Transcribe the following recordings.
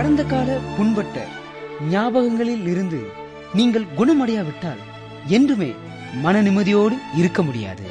கடந்த கால புண்பட்ட ஞாபகங்களில் இருந்து நீங்கள் குணமடையாவிட்டால் என்றுமே மன நிம்மதியோடு இருக்க முடியாது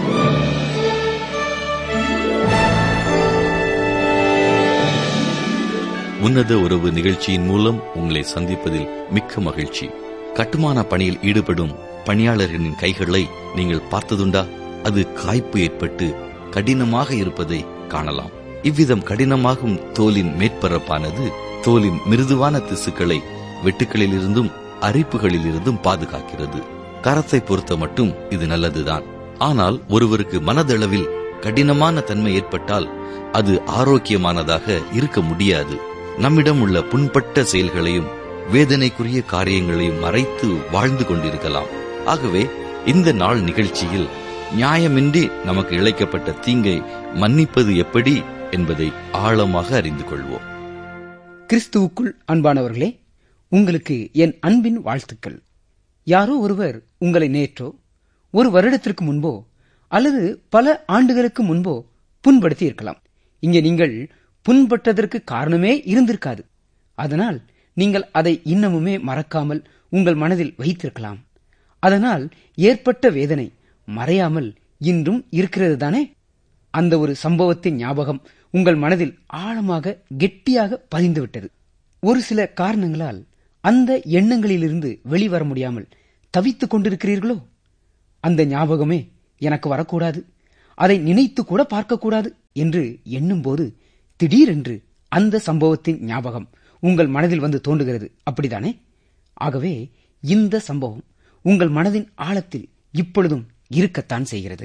உன்னத உறவு நிகழ்ச்சியின் மூலம் உங்களை சந்திப்பதில் மிக்க மகிழ்ச்சி கட்டுமான பணியில் ஈடுபடும் பணியாளர்களின் கைகளை நீங்கள் பார்த்ததுண்டா அது காய்ப்பு ஏற்பட்டு கடினமாக இருப்பதை காணலாம் இவ்விதம் கடினமாகும் தோலின் மேற்பரப்பானது தோலின் மிருதுவான திசுக்களை வெட்டுக்களிலிருந்தும் அரிப்புகளிலிருந்தும் பாதுகாக்கிறது கரத்தை பொறுத்த மட்டும் இது நல்லதுதான் ஆனால் ஒருவருக்கு மனதளவில் கடினமான தன்மை ஏற்பட்டால் அது ஆரோக்கியமானதாக இருக்க முடியாது நம்மிடம் உள்ள புண்பட்ட செயல்களையும் வேதனைக்குரிய காரியங்களையும் மறைத்து வாழ்ந்து கொண்டிருக்கலாம் ஆகவே இந்த நாள் நிகழ்ச்சியில் நியாயமின்றி நமக்கு இழைக்கப்பட்ட தீங்கை மன்னிப்பது எப்படி என்பதை ஆழமாக அறிந்து கொள்வோம் கிறிஸ்துவுக்குள் அன்பானவர்களே உங்களுக்கு என் அன்பின் வாழ்த்துக்கள் யாரோ ஒருவர் உங்களை நேற்றோ ஒரு வருடத்திற்கு முன்போ அல்லது பல ஆண்டுகளுக்கு முன்போ புண்படுத்தி இருக்கலாம் இங்கே நீங்கள் புண்பட்டதற்கு காரணமே இருந்திருக்காது அதனால் நீங்கள் அதை இன்னமுமே மறக்காமல் உங்கள் மனதில் வைத்திருக்கலாம் அதனால் ஏற்பட்ட வேதனை மறையாமல் இன்றும் இருக்கிறது தானே அந்த ஒரு சம்பவத்தின் ஞாபகம் உங்கள் மனதில் ஆழமாக கெட்டியாக பதிந்துவிட்டது ஒரு சில காரணங்களால் அந்த எண்ணங்களிலிருந்து வெளிவர முடியாமல் தவித்துக் கொண்டிருக்கிறீர்களோ அந்த ஞாபகமே எனக்கு வரக்கூடாது அதை நினைத்து கூட பார்க்கக்கூடாது என்று எண்ணும்போது திடீரென்று அந்த சம்பவத்தின் ஞாபகம் உங்கள் மனதில் வந்து தோன்றுகிறது அப்படிதானே ஆகவே இந்த சம்பவம் உங்கள் மனதின் ஆழத்தில் இப்பொழுதும் இருக்கத்தான் செய்கிறது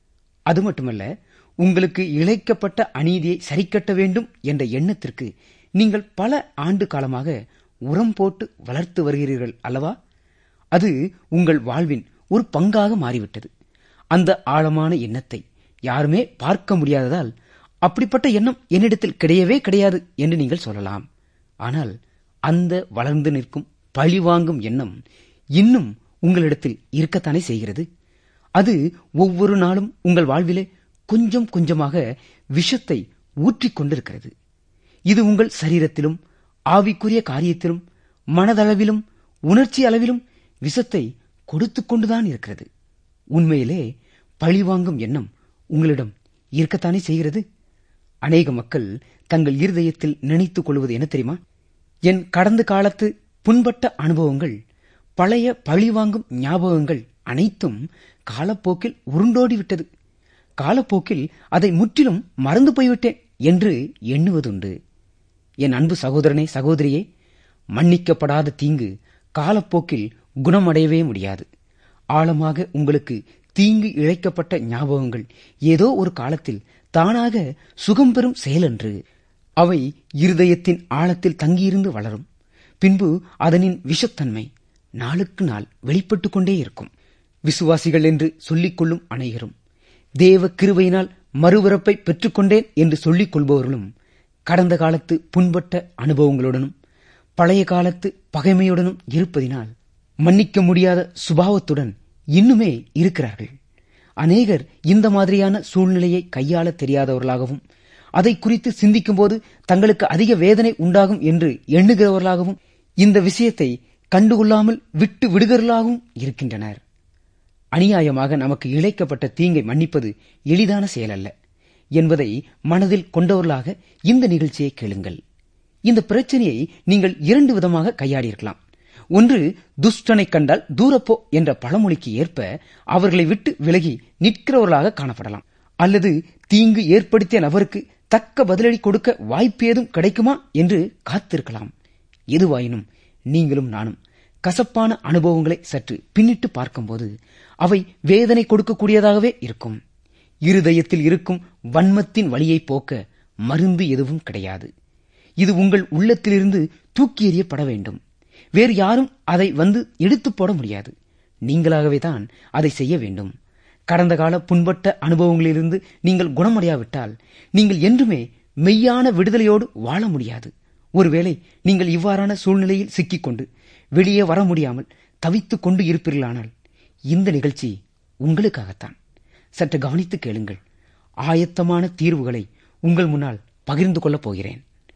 அது மட்டுமல்ல உங்களுக்கு இழைக்கப்பட்ட அநீதியை சரிக்கட்ட வேண்டும் என்ற எண்ணத்திற்கு நீங்கள் பல ஆண்டு காலமாக உரம் போட்டு வளர்த்து வருகிறீர்கள் அல்லவா அது உங்கள் வாழ்வின் ஒரு பங்காக மாறிவிட்டது அந்த ஆழமான எண்ணத்தை யாருமே பார்க்க முடியாததால் அப்படிப்பட்ட எண்ணம் என்னிடத்தில் கிடையவே கிடையாது என்று நீங்கள் சொல்லலாம் ஆனால் அந்த வளர்ந்து நிற்கும் பழிவாங்கும் எண்ணம் இன்னும் உங்களிடத்தில் இருக்கத்தானே செய்கிறது அது ஒவ்வொரு நாளும் உங்கள் வாழ்விலே கொஞ்சம் கொஞ்சமாக விஷத்தை ஊற்றிக் கொண்டிருக்கிறது இது உங்கள் சரீரத்திலும் ஆவிக்குரிய காரியத்திலும் மனதளவிலும் உணர்ச்சி அளவிலும் விஷத்தை கொடுத்துக் கொண்டுதான் இருக்கிறது உண்மையிலே பழிவாங்கும் எண்ணம் உங்களிடம் இருக்கத்தானே செய்கிறது அநேக மக்கள் தங்கள் இருதயத்தில் நினைத்துக் கொள்வது என்ன தெரியுமா என் கடந்த காலத்து புண்பட்ட அனுபவங்கள் பழைய பழிவாங்கும் ஞாபகங்கள் அனைத்தும் காலப்போக்கில் உருண்டோடிவிட்டது காலப்போக்கில் அதை முற்றிலும் மறந்து போய்விட்டேன் என்று எண்ணுவதுண்டு என் அன்பு சகோதரனே சகோதரியே மன்னிக்கப்படாத தீங்கு காலப்போக்கில் குணமடையவே முடியாது ஆழமாக உங்களுக்கு தீங்கு இழைக்கப்பட்ட ஞாபகங்கள் ஏதோ ஒரு காலத்தில் தானாக சுகம் பெறும் செயலன்று அவை இருதயத்தின் ஆழத்தில் தங்கியிருந்து வளரும் பின்பு அதனின் விஷத்தன்மை நாளுக்கு நாள் வெளிப்பட்டுக் கொண்டே இருக்கும் விசுவாசிகள் என்று சொல்லிக் கொள்ளும் அனைவரும் தேவ கிருவையினால் மறுபிறப்பை பெற்றுக்கொண்டேன் என்று சொல்லிக் கொள்பவர்களும் கடந்த காலத்து புண்பட்ட அனுபவங்களுடனும் பழைய காலத்து பகைமையுடனும் இருப்பதினால் மன்னிக்க முடியாத சுபாவத்துடன் இன்னுமே இருக்கிறார்கள் அநேகர் இந்த மாதிரியான சூழ்நிலையை கையாள தெரியாதவர்களாகவும் அதை குறித்து சிந்திக்கும்போது தங்களுக்கு அதிக வேதனை உண்டாகும் என்று எண்ணுகிறவர்களாகவும் இந்த விஷயத்தை கண்டுகொள்ளாமல் விட்டு விடுகிறவர்களாகவும் இருக்கின்றனர் அநியாயமாக நமக்கு இழைக்கப்பட்ட தீங்கை மன்னிப்பது எளிதான செயலல்ல என்பதை மனதில் கொண்டவர்களாக இந்த நிகழ்ச்சியை கேளுங்கள் இந்த பிரச்சனையை நீங்கள் இரண்டு விதமாக கையாடியிருக்கலாம் ஒன்று துஷ்டனை கண்டால் தூரப்போ என்ற பழமொழிக்கு ஏற்ப அவர்களை விட்டு விலகி நிற்கிறவர்களாக காணப்படலாம் அல்லது தீங்கு ஏற்படுத்திய நபருக்கு தக்க பதிலடி கொடுக்க வாய்ப்பு ஏதும் கிடைக்குமா என்று காத்திருக்கலாம் எதுவாயினும் நீங்களும் நானும் கசப்பான அனுபவங்களை சற்று பின்னிட்டு பார்க்கும்போது அவை வேதனை கொடுக்கக்கூடியதாகவே இருக்கும் இருதயத்தில் இருக்கும் வன்மத்தின் வழியை போக்க மருந்து எதுவும் கிடையாது இது உங்கள் உள்ளத்திலிருந்து தூக்கி எறியப்பட வேண்டும் வேறு யாரும் அதை வந்து எடுத்து போட முடியாது நீங்களாகவே தான் அதை செய்ய வேண்டும் கடந்த கால புண்பட்ட அனுபவங்களிலிருந்து நீங்கள் குணமடையாவிட்டால் நீங்கள் என்றுமே மெய்யான விடுதலையோடு வாழ முடியாது ஒருவேளை நீங்கள் இவ்வாறான சூழ்நிலையில் சிக்கிக்கொண்டு வெளியே வர முடியாமல் தவித்துக் கொண்டு இருப்பீர்களானால் இந்த நிகழ்ச்சி உங்களுக்காகத்தான் சற்று கவனித்து கேளுங்கள் ஆயத்தமான தீர்வுகளை உங்கள் முன்னால் பகிர்ந்து கொள்ளப் போகிறேன்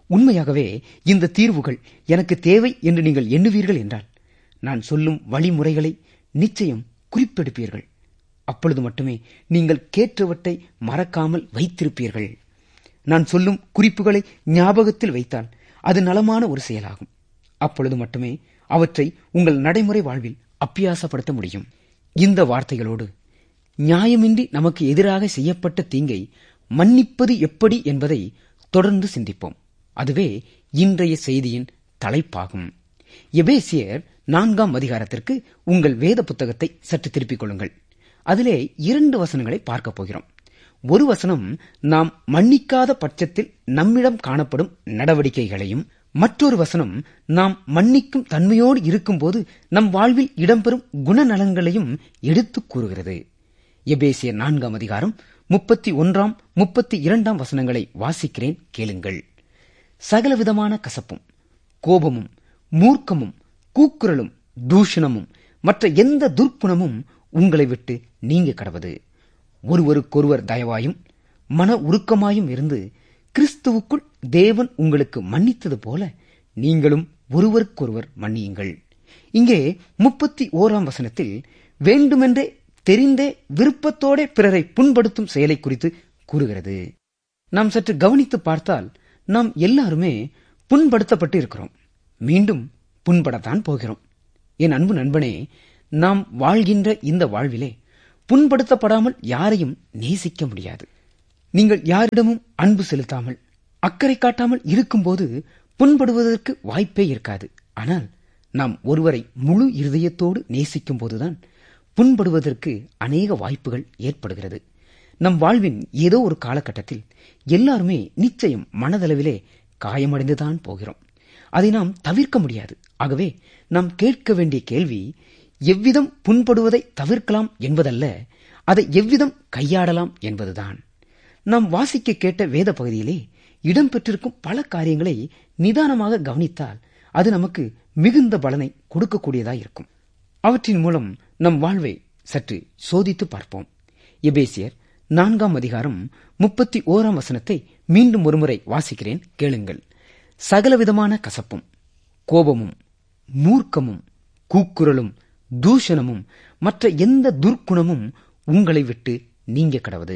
உண்மையாகவே இந்த தீர்வுகள் எனக்கு தேவை என்று நீங்கள் எண்ணுவீர்கள் என்றால் நான் சொல்லும் வழிமுறைகளை நிச்சயம் குறிப்பெடுப்பீர்கள் அப்பொழுது மட்டுமே நீங்கள் கேட்டவற்றை மறக்காமல் வைத்திருப்பீர்கள் நான் சொல்லும் குறிப்புகளை ஞாபகத்தில் வைத்தால் அது நலமான ஒரு செயலாகும் அப்பொழுது மட்டுமே அவற்றை உங்கள் நடைமுறை வாழ்வில் அப்பியாசப்படுத்த முடியும் இந்த வார்த்தைகளோடு நியாயமின்றி நமக்கு எதிராக செய்யப்பட்ட தீங்கை மன்னிப்பது எப்படி என்பதை தொடர்ந்து சிந்திப்போம் அதுவே இன்றைய செய்தியின் தலைப்பாகும் எபேசியர் நான்காம் அதிகாரத்திற்கு உங்கள் வேத புத்தகத்தை சற்று திருப்பிக் கொள்ளுங்கள் அதிலே இரண்டு வசனங்களை பார்க்கப் போகிறோம் ஒரு வசனம் நாம் மன்னிக்காத பட்சத்தில் நம்மிடம் காணப்படும் நடவடிக்கைகளையும் மற்றொரு வசனம் நாம் மன்னிக்கும் தன்மையோடு இருக்கும்போது நம் வாழ்வில் இடம்பெறும் குணநலன்களையும் எடுத்துக் கூறுகிறது எபேசியர் நான்காம் அதிகாரம் முப்பத்தி ஒன்றாம் முப்பத்தி இரண்டாம் வசனங்களை வாசிக்கிறேன் கேளுங்கள் சகலவிதமான கசப்பும் கோபமும் மூர்க்கமும் கூக்குரலும் தூஷணமும் மற்ற எந்த துர்க்குணமும் உங்களை விட்டு நீங்க கடவது ஒருவருக்கொருவர் தயவாயும் மன உருக்கமாயும் இருந்து கிறிஸ்துவுக்குள் தேவன் உங்களுக்கு மன்னித்தது போல நீங்களும் ஒருவருக்கொருவர் மன்னியுங்கள் இங்கே முப்பத்தி ஓராம் வசனத்தில் வேண்டுமென்றே தெரிந்தே விருப்பத்தோட பிறரை புண்படுத்தும் செயலை குறித்து கூறுகிறது நாம் சற்று கவனித்து பார்த்தால் நாம் எல்லாருமே புண்படுத்தப்பட்டு இருக்கிறோம் மீண்டும் புண்படத்தான் போகிறோம் என் அன்பு நண்பனே நாம் வாழ்கின்ற இந்த வாழ்விலே புண்படுத்தப்படாமல் யாரையும் நேசிக்க முடியாது நீங்கள் யாரிடமும் அன்பு செலுத்தாமல் அக்கறை காட்டாமல் இருக்கும்போது புண்படுவதற்கு வாய்ப்பே இருக்காது ஆனால் நாம் ஒருவரை முழு இருதயத்தோடு நேசிக்கும் போதுதான் புண்படுவதற்கு அநேக வாய்ப்புகள் ஏற்படுகிறது நம் வாழ்வின் ஏதோ ஒரு காலகட்டத்தில் எல்லாருமே நிச்சயம் மனதளவிலே காயமடைந்துதான் போகிறோம் அதை நாம் தவிர்க்க முடியாது ஆகவே நாம் கேட்க வேண்டிய கேள்வி எவ்விதம் புண்படுவதை தவிர்க்கலாம் என்பதல்ல அதை எவ்விதம் கையாடலாம் என்பதுதான் நாம் வாசிக்க கேட்ட வேத பகுதியிலே இடம்பெற்றிருக்கும் பல காரியங்களை நிதானமாக கவனித்தால் அது நமக்கு மிகுந்த பலனை கொடுக்கக்கூடியதாய் இருக்கும் அவற்றின் மூலம் நம் வாழ்வை சற்று சோதித்து பார்ப்போம் எபேசியர் நான்காம் அதிகாரம் முப்பத்தி ஓராம் வசனத்தை மீண்டும் ஒருமுறை வாசிக்கிறேன் கேளுங்கள் சகலவிதமான கசப்பும் கோபமும் மூர்க்கமும் கூக்குரலும் தூஷணமும் மற்ற எந்த துர்க்குணமும் உங்களை விட்டு நீங்க கடவது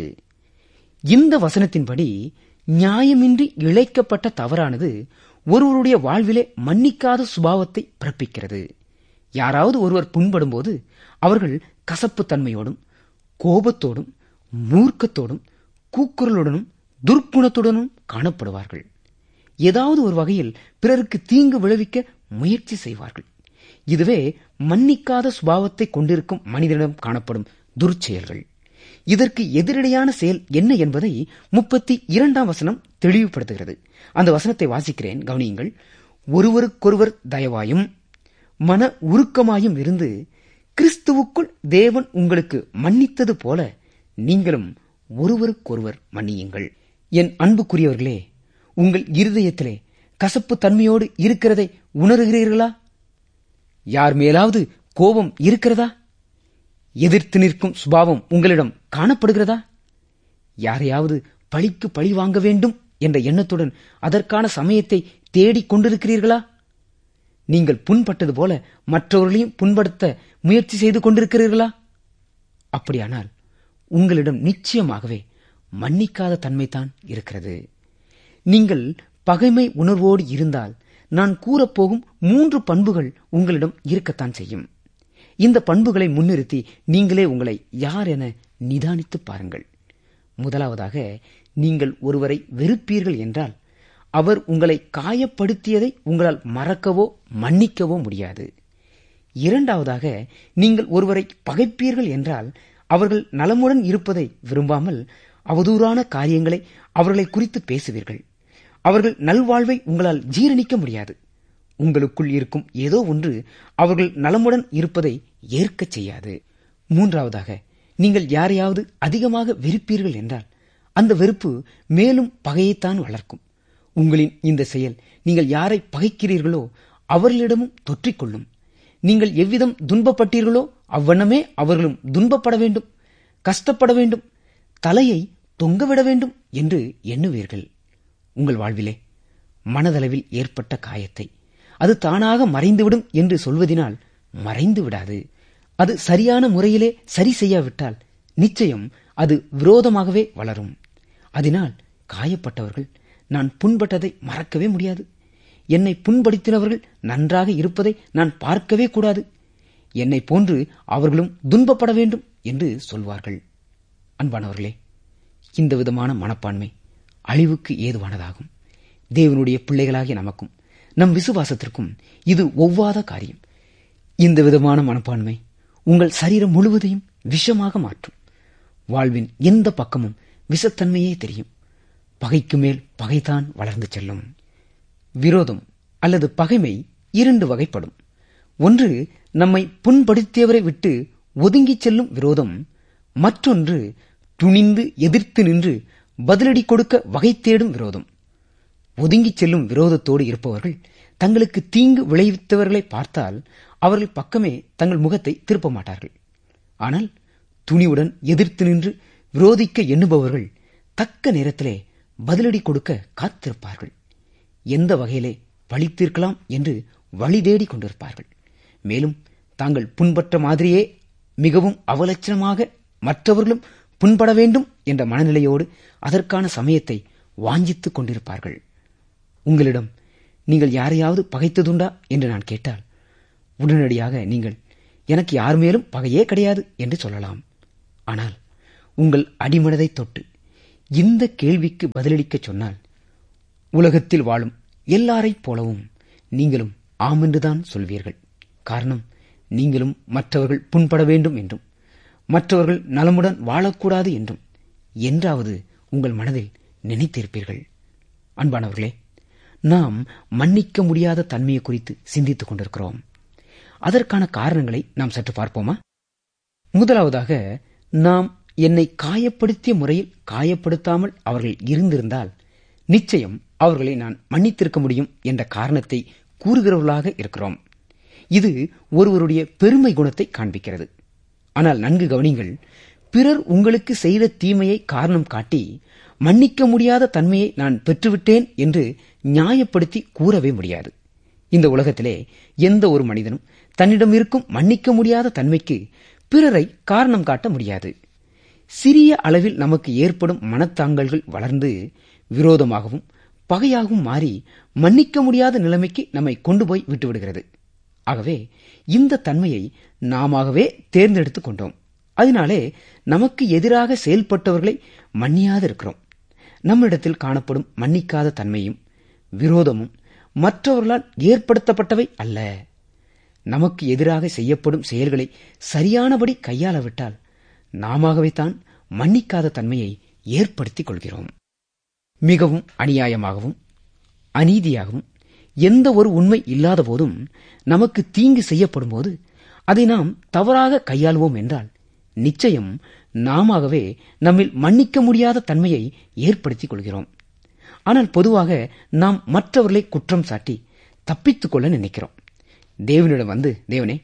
இந்த வசனத்தின்படி நியாயமின்றி இழைக்கப்பட்ட தவறானது ஒருவருடைய வாழ்விலே மன்னிக்காத சுபாவத்தை பிறப்பிக்கிறது யாராவது ஒருவர் புண்படும்போது அவர்கள் கசப்புத்தன்மையோடும் கோபத்தோடும் மூர்க்கத்தோடும் கூக்குரலுடனும் துர்க்குணத்துடனும் காணப்படுவார்கள் ஏதாவது ஒரு வகையில் பிறருக்கு தீங்கு விளைவிக்க முயற்சி செய்வார்கள் இதுவே மன்னிக்காத சுபாவத்தை கொண்டிருக்கும் மனிதனிடம் காணப்படும் துர்ச்செயல்கள் இதற்கு எதிரடையான செயல் என்ன என்பதை முப்பத்தி இரண்டாம் வசனம் தெளிவுபடுத்துகிறது அந்த வசனத்தை வாசிக்கிறேன் கவனியுங்கள் ஒருவருக்கொருவர் தயவாயும் மன உருக்கமாயும் இருந்து கிறிஸ்துவுக்குள் தேவன் உங்களுக்கு மன்னித்தது போல நீங்களும் ஒருவருக்கொருவர் மன்னியுங்கள் என் அன்புக்குரியவர்களே உங்கள் இருதயத்திலே கசப்பு தன்மையோடு இருக்கிறதை உணர்கிறீர்களா யார் மேலாவது கோபம் இருக்கிறதா எதிர்த்து நிற்கும் சுபாவம் உங்களிடம் காணப்படுகிறதா யாரையாவது பழிக்கு பழி வாங்க வேண்டும் என்ற எண்ணத்துடன் அதற்கான சமயத்தை தேடிக் கொண்டிருக்கிறீர்களா நீங்கள் புண்பட்டது போல மற்றவர்களையும் புண்படுத்த முயற்சி செய்து கொண்டிருக்கிறீர்களா அப்படியானால் உங்களிடம் நிச்சயமாகவே மன்னிக்காத தன்மைதான் இருக்கிறது நீங்கள் பகைமை உணர்வோடு இருந்தால் நான் கூறப்போகும் மூன்று பண்புகள் உங்களிடம் இருக்கத்தான் செய்யும் இந்த பண்புகளை முன்னிறுத்தி நீங்களே உங்களை யார் என நிதானித்து பாருங்கள் முதலாவதாக நீங்கள் ஒருவரை வெறுப்பீர்கள் என்றால் அவர் உங்களை காயப்படுத்தியதை உங்களால் மறக்கவோ மன்னிக்கவோ முடியாது இரண்டாவதாக நீங்கள் ஒருவரை பகைப்பீர்கள் என்றால் அவர்கள் நலமுடன் இருப்பதை விரும்பாமல் அவதூறான காரியங்களை அவர்களை குறித்து பேசுவீர்கள் அவர்கள் நல்வாழ்வை உங்களால் ஜீரணிக்க முடியாது உங்களுக்குள் இருக்கும் ஏதோ ஒன்று அவர்கள் நலமுடன் இருப்பதை ஏற்கச் செய்யாது மூன்றாவதாக நீங்கள் யாரையாவது அதிகமாக வெறுப்பீர்கள் என்றால் அந்த வெறுப்பு மேலும் பகையைத்தான் வளர்க்கும் உங்களின் இந்த செயல் நீங்கள் யாரை பகைக்கிறீர்களோ அவர்களிடமும் தொற்றிக்கொள்ளும் நீங்கள் எவ்விதம் துன்பப்பட்டீர்களோ அவ்வண்ணமே அவர்களும் துன்பப்பட வேண்டும் கஷ்டப்பட வேண்டும் தலையை தொங்கவிட வேண்டும் என்று எண்ணுவீர்கள் உங்கள் வாழ்விலே மனதளவில் ஏற்பட்ட காயத்தை அது தானாக மறைந்துவிடும் என்று சொல்வதினால் மறைந்து விடாது அது சரியான முறையிலே சரி செய்யாவிட்டால் நிச்சயம் அது விரோதமாகவே வளரும் அதனால் காயப்பட்டவர்கள் நான் புண்பட்டதை மறக்கவே முடியாது என்னை புண்படுத்தினவர்கள் நன்றாக இருப்பதை நான் பார்க்கவே கூடாது என்னை போன்று அவர்களும் துன்பப்பட வேண்டும் என்று சொல்வார்கள் அன்பானவர்களே இந்த விதமான மனப்பான்மை அழிவுக்கு ஏதுவானதாகும் தேவனுடைய பிள்ளைகளாகிய நமக்கும் நம் விசுவாசத்திற்கும் இது ஒவ்வாத காரியம் இந்த விதமான மனப்பான்மை உங்கள் சரீரம் முழுவதையும் விஷமாக மாற்றும் வாழ்வின் எந்த பக்கமும் விஷத்தன்மையே தெரியும் பகைக்கு மேல் பகைதான் வளர்ந்து செல்லும் விரோதம் அல்லது பகைமை இரண்டு வகைப்படும் ஒன்று நம்மை புண்படுத்தியவரை விட்டு ஒதுங்கிச் செல்லும் விரோதம் மற்றொன்று துணிந்து எதிர்த்து நின்று பதிலடி கொடுக்க வகை தேடும் விரோதம் ஒதுங்கிச் செல்லும் விரோதத்தோடு இருப்பவர்கள் தங்களுக்கு தீங்கு விளைவித்தவர்களை பார்த்தால் அவர்கள் பக்கமே தங்கள் முகத்தை திருப்ப மாட்டார்கள் ஆனால் துணிவுடன் எதிர்த்து நின்று விரோதிக்க எண்ணுபவர்கள் தக்க நேரத்திலே பதிலடி கொடுக்க காத்திருப்பார்கள் எந்த வகையிலே வழி தீர்க்கலாம் என்று வழி தேடிக் கொண்டிருப்பார்கள் மேலும் தாங்கள் புண்பட்ட மாதிரியே மிகவும் அவலட்சணமாக மற்றவர்களும் புண்பட வேண்டும் என்ற மனநிலையோடு அதற்கான சமயத்தை வாஞ்சித்துக் கொண்டிருப்பார்கள் உங்களிடம் நீங்கள் யாரையாவது பகைத்ததுண்டா என்று நான் கேட்டால் உடனடியாக நீங்கள் எனக்கு யார் மேலும் பகையே கிடையாது என்று சொல்லலாம் ஆனால் உங்கள் அடிமனதை தொட்டு இந்த கேள்விக்கு பதிலளிக்கச் சொன்னால் உலகத்தில் வாழும் எல்லாரைப் போலவும் நீங்களும் ஆமென்றுதான் சொல்வீர்கள் காரணம் நீங்களும் மற்றவர்கள் புண்பட வேண்டும் என்றும் மற்றவர்கள் நலமுடன் வாழக்கூடாது என்றும் என்றாவது உங்கள் மனதில் நினைத்திருப்பீர்கள் அன்பானவர்களே நாம் மன்னிக்க முடியாத தன்மையை குறித்து சிந்தித்துக் கொண்டிருக்கிறோம் அதற்கான காரணங்களை நாம் சற்று பார்ப்போமா முதலாவதாக நாம் என்னை காயப்படுத்திய முறையில் காயப்படுத்தாமல் அவர்கள் இருந்திருந்தால் நிச்சயம் அவர்களை நான் மன்னித்திருக்க முடியும் என்ற காரணத்தை கூறுகிறவர்களாக இருக்கிறோம் இது ஒருவருடைய பெருமை குணத்தை காண்பிக்கிறது ஆனால் நன்கு கவனிங்கள் பிறர் உங்களுக்கு செய்த தீமையை காரணம் காட்டி மன்னிக்க முடியாத தன்மையை நான் பெற்றுவிட்டேன் என்று நியாயப்படுத்தி கூறவே முடியாது இந்த உலகத்திலே எந்த ஒரு மனிதனும் தன்னிடம் இருக்கும் மன்னிக்க முடியாத தன்மைக்கு பிறரை காரணம் காட்ட முடியாது சிறிய அளவில் நமக்கு ஏற்படும் மனத்தாங்கல்கள் வளர்ந்து விரோதமாகவும் பகையாகவும் மாறி மன்னிக்க முடியாத நிலைமைக்கு நம்மை கொண்டு போய் விட்டுவிடுகிறது ஆகவே இந்த தன்மையை நாமவே தேர்ந்தெடுத்துக் கொண்டோம் அதனாலே நமக்கு எதிராக செயல்பட்டவர்களை மன்னியாதிருக்கிறோம் நம்மிடத்தில் காணப்படும் மன்னிக்காத தன்மையும் விரோதமும் மற்றவர்களால் ஏற்படுத்தப்பட்டவை அல்ல நமக்கு எதிராக செய்யப்படும் செயல்களை சரியானபடி கையாளவிட்டால் நாமவே தான் மன்னிக்காத தன்மையை ஏற்படுத்திக் கொள்கிறோம் மிகவும் அநியாயமாகவும் அநீதியாகவும் எந்த ஒரு உண்மை இல்லாத போதும் நமக்கு தீங்கு செய்யப்படும் போது அதை நாம் தவறாக கையாளுவோம் என்றால் நிச்சயம் நாமவே நம்மில் மன்னிக்க முடியாத தன்மையை ஏற்படுத்திக் கொள்கிறோம் ஆனால் பொதுவாக நாம் மற்றவர்களை குற்றம் சாட்டி தப்பித்துக் கொள்ள நினைக்கிறோம் தேவனிடம் வந்து தேவனே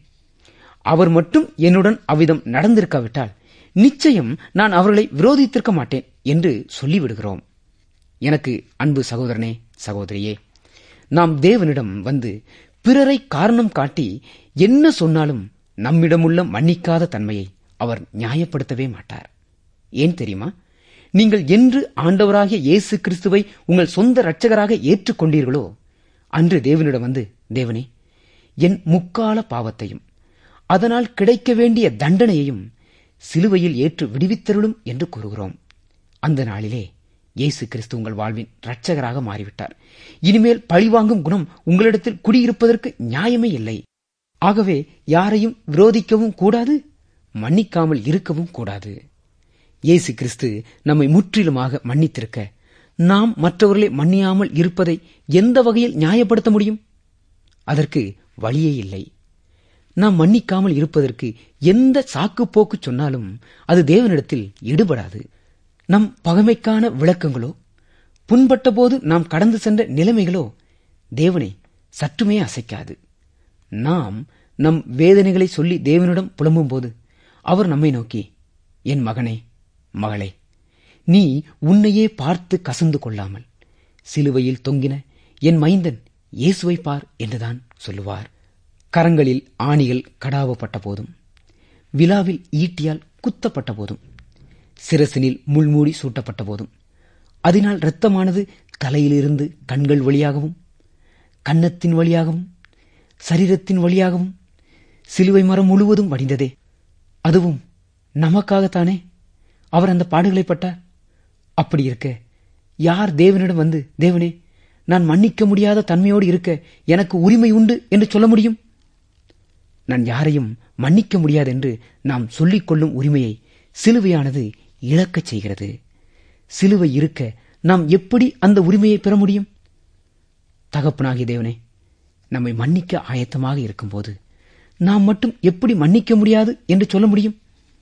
அவர் மட்டும் என்னுடன் அவ்விதம் நடந்திருக்காவிட்டால் நிச்சயம் நான் அவர்களை விரோதித்திருக்க மாட்டேன் என்று சொல்லிவிடுகிறோம் எனக்கு அன்பு சகோதரனே சகோதரியே நாம் தேவனிடம் வந்து பிறரை காரணம் காட்டி என்ன சொன்னாலும் நம்மிடமுள்ள மன்னிக்காத தன்மையை அவர் நியாயப்படுத்தவே மாட்டார் ஏன் தெரியுமா நீங்கள் என்று ஆண்டவராகிய இயேசு கிறிஸ்துவை உங்கள் சொந்த இரட்சகராக ஏற்றுக்கொண்டீர்களோ அன்று தேவனிடம் வந்து தேவனே என் முக்கால பாவத்தையும் அதனால் கிடைக்க வேண்டிய தண்டனையையும் சிலுவையில் ஏற்று விடுவித்தருளும் என்று கூறுகிறோம் அந்த நாளிலே இயேசு கிறிஸ்து உங்கள் வாழ்வின் இரட்சகராக மாறிவிட்டார் இனிமேல் பழிவாங்கும் குணம் உங்களிடத்தில் குடியிருப்பதற்கு நியாயமே இல்லை ஆகவே யாரையும் விரோதிக்கவும் கூடாது மன்னிக்காமல் இருக்கவும் கூடாது இயேசு கிறிஸ்து நம்மை முற்றிலுமாக மன்னித்திருக்க நாம் மற்றவர்களை மன்னியாமல் இருப்பதை எந்த வகையில் நியாயப்படுத்த முடியும் அதற்கு வழியே இல்லை நாம் மன்னிக்காமல் இருப்பதற்கு எந்த சாக்கு போக்கு சொன்னாலும் அது தேவனிடத்தில் ஈடுபடாது நம் பகைமைக்கான விளக்கங்களோ புண்பட்ட போது நாம் கடந்து சென்ற நிலைமைகளோ தேவனை சற்றுமே அசைக்காது நாம் நம் வேதனைகளை சொல்லி தேவனிடம் புலம்பும்போது அவர் நம்மை நோக்கி என் மகனே மகளே நீ உன்னையே பார்த்து கசந்து கொள்ளாமல் சிலுவையில் தொங்கின என் மைந்தன் இயேசுவை பார் என்றுதான் சொல்லுவார் கரங்களில் ஆணிகள் கடாவப்பட்ட போதும் விழாவில் ஈட்டியால் குத்தப்பட்ட போதும் சிரசினில் முள்மூடி சூட்டப்பட்ட போதும் அதனால் இரத்தமானது தலையிலிருந்து கண்கள் வழியாகவும் கன்னத்தின் வழியாகவும் சரீரத்தின் வழியாகவும் சிலுவை மரம் முழுவதும் வடிந்ததே அதுவும் நமக்காகத்தானே அவர் அந்த பாடுகளை பட்டார் அப்படி இருக்க யார் தேவனிடம் வந்து தேவனே நான் மன்னிக்க முடியாத தன்மையோடு இருக்க எனக்கு உரிமை உண்டு என்று சொல்ல முடியும் நான் யாரையும் மன்னிக்க முடியாது என்று நாம் சொல்லிக் கொள்ளும் உரிமையை சிலுவையானது இழக்கச் செய்கிறது சிலுவை இருக்க நாம் எப்படி அந்த உரிமையை பெற முடியும் தகப்பனாகிய தேவனே நம்மை மன்னிக்க ஆயத்தமாக இருக்கும்போது நாம் மட்டும் எப்படி மன்னிக்க முடியாது என்று சொல்ல முடியும்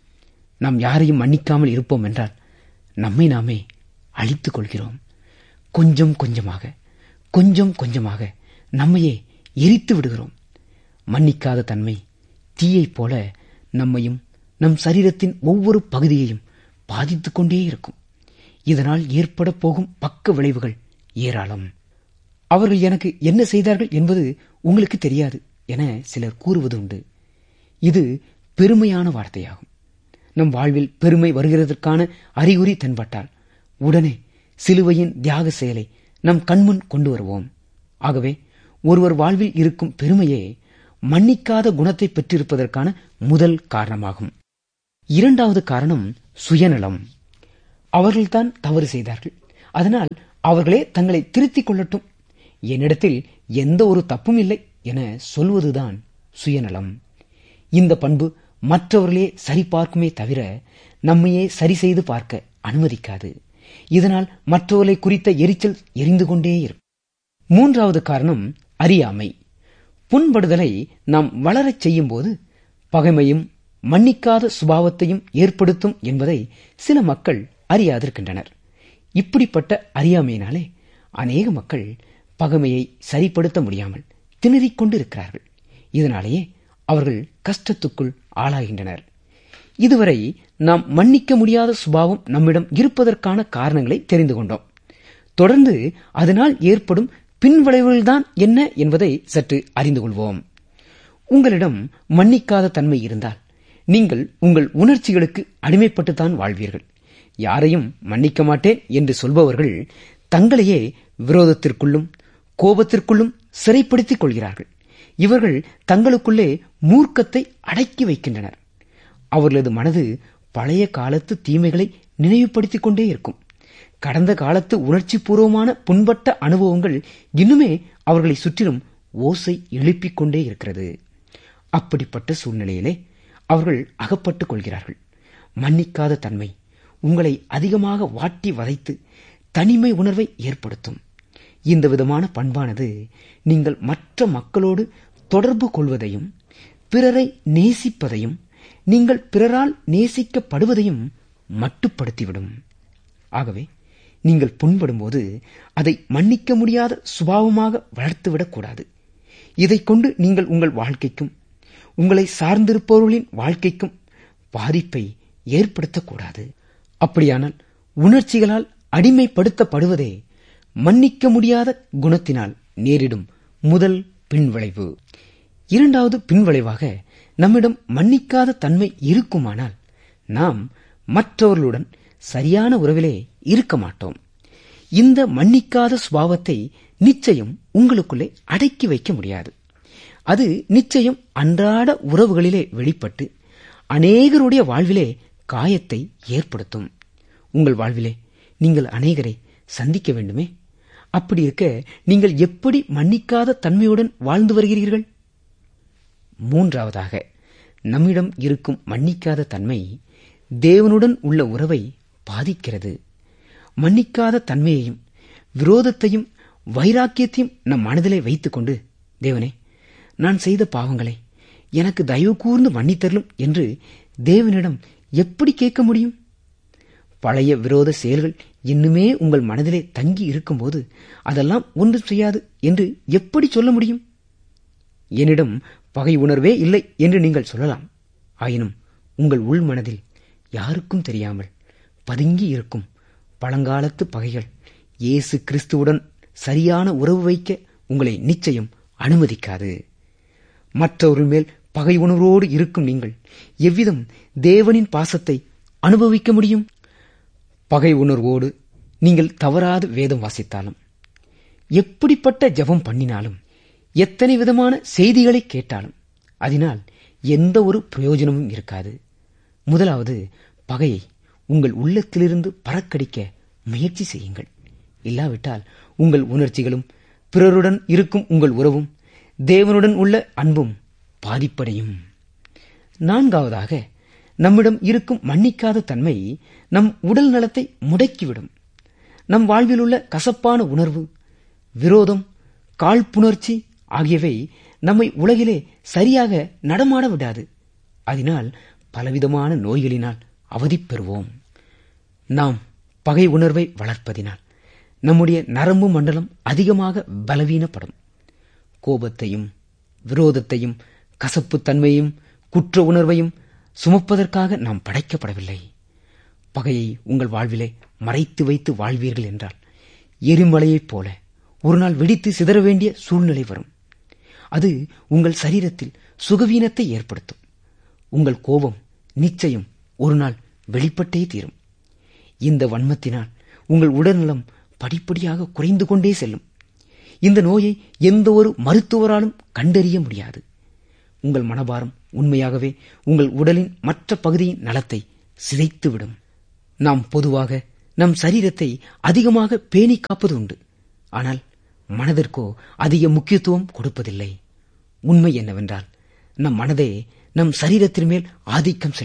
நாம் யாரையும் மன்னிக்காமல் இருப்போம் என்றால் நம்மை நாமே அழித்துக் கொள்கிறோம் கொஞ்சம் கொஞ்சமாக கொஞ்சம் கொஞ்சமாக நம்மையே எரித்து விடுகிறோம் மன்னிக்காத தன்மை தீயைப் போல நம்மையும் நம் சரீரத்தின் ஒவ்வொரு பகுதியையும் பாதித்துக் கொண்டே இருக்கும் இதனால் ஏற்பட போகும் பக்க விளைவுகள் ஏராளம் அவர்கள் எனக்கு என்ன செய்தார்கள் என்பது உங்களுக்கு தெரியாது என சிலர் கூறுவது உண்டு இது பெருமையான வார்த்தையாகும் நம் வாழ்வில் பெருமை வருகிறதற்கான அறிகுறி தென்பட்டால் உடனே சிலுவையின் தியாக செயலை நம் கண்முன் கொண்டு வருவோம் ஆகவே ஒருவர் வாழ்வில் இருக்கும் பெருமையே மன்னிக்காத குணத்தை பெற்றிருப்பதற்கான முதல் காரணமாகும் இரண்டாவது காரணம் சுயநலம் அவர்கள்தான் தவறு செய்தார்கள் அதனால் அவர்களே தங்களை திருத்திக் கொள்ளட்டும் என்னிடத்தில் எந்த ஒரு தப்பும் இல்லை என சொல்வதுதான் சுயநலம் இந்த பண்பு மற்றவர்களே சரிபார்க்குமே தவிர நம்மையே சரி செய்து பார்க்க அனுமதிக்காது இதனால் மற்றவர்களை குறித்த எரிச்சல் எரிந்து கொண்டே இருக்கும் மூன்றாவது காரணம் அறியாமை புண்படுதலை நாம் வளரச் செய்யும்போது பகைமையும் மன்னிக்காத சுபாவத்தையும் ஏற்படுத்தும் என்பதை சில மக்கள் அறியாதிருக்கின்றனர் இப்படிப்பட்ட அறியாமையினாலே அநேக மக்கள் பகைமையை சரிப்படுத்த முடியாமல் திணறிக் கொண்டு இருக்கிறார்கள் இதனாலேயே அவர்கள் கஷ்டத்துக்குள் ஆளாகின்றனர் இதுவரை நாம் மன்னிக்க முடியாத சுபாவம் நம்மிடம் இருப்பதற்கான காரணங்களை தெரிந்து கொண்டோம் தொடர்ந்து அதனால் ஏற்படும் பின்விளைவுகள்தான் என்ன என்பதை சற்று அறிந்து கொள்வோம் உங்களிடம் மன்னிக்காத தன்மை இருந்தால் நீங்கள் உங்கள் உணர்ச்சிகளுக்கு அடிமைப்பட்டுத்தான் வாழ்வீர்கள் யாரையும் மன்னிக்க மாட்டேன் என்று சொல்பவர்கள் தங்களையே விரோதத்திற்குள்ளும் கோபத்திற்குள்ளும் சிறைப்படுத்திக் கொள்கிறார்கள் இவர்கள் தங்களுக்குள்ளே மூர்க்கத்தை அடக்கி வைக்கின்றனர் அவர்களது மனது பழைய காலத்து தீமைகளை நினைவுபடுத்திக் கொண்டே இருக்கும் கடந்த காலத்து உணர்ச்சி பூர்வமான புண்பட்ட அனுபவங்கள் இன்னுமே அவர்களை சுற்றிலும் ஓசை எழுப்பிக் கொண்டே இருக்கிறது அப்படிப்பட்ட சூழ்நிலையிலே அவர்கள் அகப்பட்டுக் கொள்கிறார்கள் மன்னிக்காத தன்மை உங்களை அதிகமாக வாட்டி வதைத்து தனிமை உணர்வை ஏற்படுத்தும் இந்த விதமான பண்பானது நீங்கள் மற்ற மக்களோடு தொடர்பு கொள்வதையும் பிறரை நேசிப்பதையும் நீங்கள் பிறரால் நேசிக்கப்படுவதையும் மட்டுப்படுத்திவிடும் ஆகவே நீங்கள் புண்படும்போது அதை மன்னிக்க முடியாத சுபாவமாக வளர்த்துவிடக்கூடாது இதைக் கொண்டு நீங்கள் உங்கள் வாழ்க்கைக்கும் உங்களை சார்ந்திருப்பவர்களின் வாழ்க்கைக்கும் பாதிப்பை ஏற்படுத்தக்கூடாது அப்படியானால் உணர்ச்சிகளால் அடிமைப்படுத்தப்படுவதே மன்னிக்க முடியாத குணத்தினால் நேரிடும் முதல் பின்விளைவு இரண்டாவது பின்விளைவாக நம்மிடம் மன்னிக்காத தன்மை இருக்குமானால் நாம் மற்றவர்களுடன் சரியான உறவிலே இருக்க மாட்டோம் இந்த மன்னிக்காத சுபாவத்தை நிச்சயம் உங்களுக்குள்ளே அடக்கி வைக்க முடியாது அது நிச்சயம் அன்றாட உறவுகளிலே வெளிப்பட்டு அநேகருடைய வாழ்விலே காயத்தை ஏற்படுத்தும் உங்கள் வாழ்விலே நீங்கள் அநேகரை சந்திக்க வேண்டுமே அப்படி இருக்க நீங்கள் எப்படி மன்னிக்காத தன்மையுடன் வாழ்ந்து வருகிறீர்கள் மூன்றாவதாக நம்மிடம் இருக்கும் மன்னிக்காத தன்மை தேவனுடன் உள்ள உறவை பாதிக்கிறது மன்னிக்காத தன்மையையும் விரோதத்தையும் வைராக்கியத்தையும் நம் மனதிலே வைத்துக்கொண்டு தேவனே நான் செய்த பாவங்களை எனக்கு தயவு கூர்ந்து மன்னித்தரலும் என்று தேவனிடம் எப்படி கேட்க முடியும் பழைய விரோத செயல்கள் இன்னுமே உங்கள் மனதிலே தங்கி இருக்கும்போது அதெல்லாம் ஒன்றும் செய்யாது என்று எப்படி சொல்ல முடியும் என்னிடம் பகை உணர்வே இல்லை என்று நீங்கள் சொல்லலாம் ஆயினும் உங்கள் உள் மனதில் யாருக்கும் தெரியாமல் பதுங்கி இருக்கும் பழங்காலத்து பகைகள் இயேசு கிறிஸ்துவுடன் சரியான உறவு வைக்க உங்களை நிச்சயம் அனுமதிக்காது மற்றவர்கள் மேல் பகை உணர்வோடு இருக்கும் நீங்கள் எவ்விதம் தேவனின் பாசத்தை அனுபவிக்க முடியும் பகை உணர்வோடு நீங்கள் தவறாது வேதம் வாசித்தாலும் எப்படிப்பட்ட ஜெபம் பண்ணினாலும் எத்தனை விதமான செய்திகளை கேட்டாலும் அதனால் எந்த ஒரு பிரயோஜனமும் இருக்காது முதலாவது பகையை உங்கள் உள்ளத்திலிருந்து பறக்கடிக்க முயற்சி செய்யுங்கள் இல்லாவிட்டால் உங்கள் உணர்ச்சிகளும் பிறருடன் இருக்கும் உங்கள் உறவும் தேவனுடன் உள்ள அன்பும் பாதிப்படையும் நான்காவதாக நம்மிடம் இருக்கும் மன்னிக்காத தன்மை நம் உடல் நலத்தை முடக்கிவிடும் நம் வாழ்வில் உள்ள கசப்பான உணர்வு விரோதம் காழ்ப்புணர்ச்சி ஆகியவை நம்மை உலகிலே சரியாக நடமாட விடாது அதனால் பலவிதமான நோய்களினால் அவதிப்பெறுவோம் நாம் பகை உணர்வை வளர்ப்பதினால் நம்முடைய நரம்பு மண்டலம் அதிகமாக பலவீனப்படும் கோபத்தையும் விரோதத்தையும் கசப்புத்தன்மையும் குற்ற உணர்வையும் சுமப்பதற்காக நாம் படைக்கப்படவில்லை பகையை உங்கள் வாழ்விலே மறைத்து வைத்து வாழ்வீர்கள் என்றால் எரிமலையைப் போல ஒரு நாள் வெடித்து சிதற வேண்டிய சூழ்நிலை வரும் அது உங்கள் சரீரத்தில் சுகவீனத்தை ஏற்படுத்தும் உங்கள் கோபம் நிச்சயம் ஒரு நாள் வெளிப்பட்டே தீரும் இந்த வன்மத்தினால் உங்கள் உடல்நலம் படிப்படியாக குறைந்து கொண்டே செல்லும் இந்த நோயை எந்த ஒரு மருத்துவராலும் கண்டறிய முடியாது உங்கள் மனபாரம் உண்மையாகவே உங்கள் உடலின் மற்ற பகுதியின் நலத்தை சிதைத்துவிடும் நாம் பொதுவாக நம் சரீரத்தை அதிகமாக பேணி காப்பது உண்டு ஆனால் மனதிற்கோ அதிக முக்கியத்துவம் கொடுப்பதில்லை உண்மை என்னவென்றால் நம் மனதே நம் சரீரத்தின் மேல் ஆதிக்கம் செலுத்தும்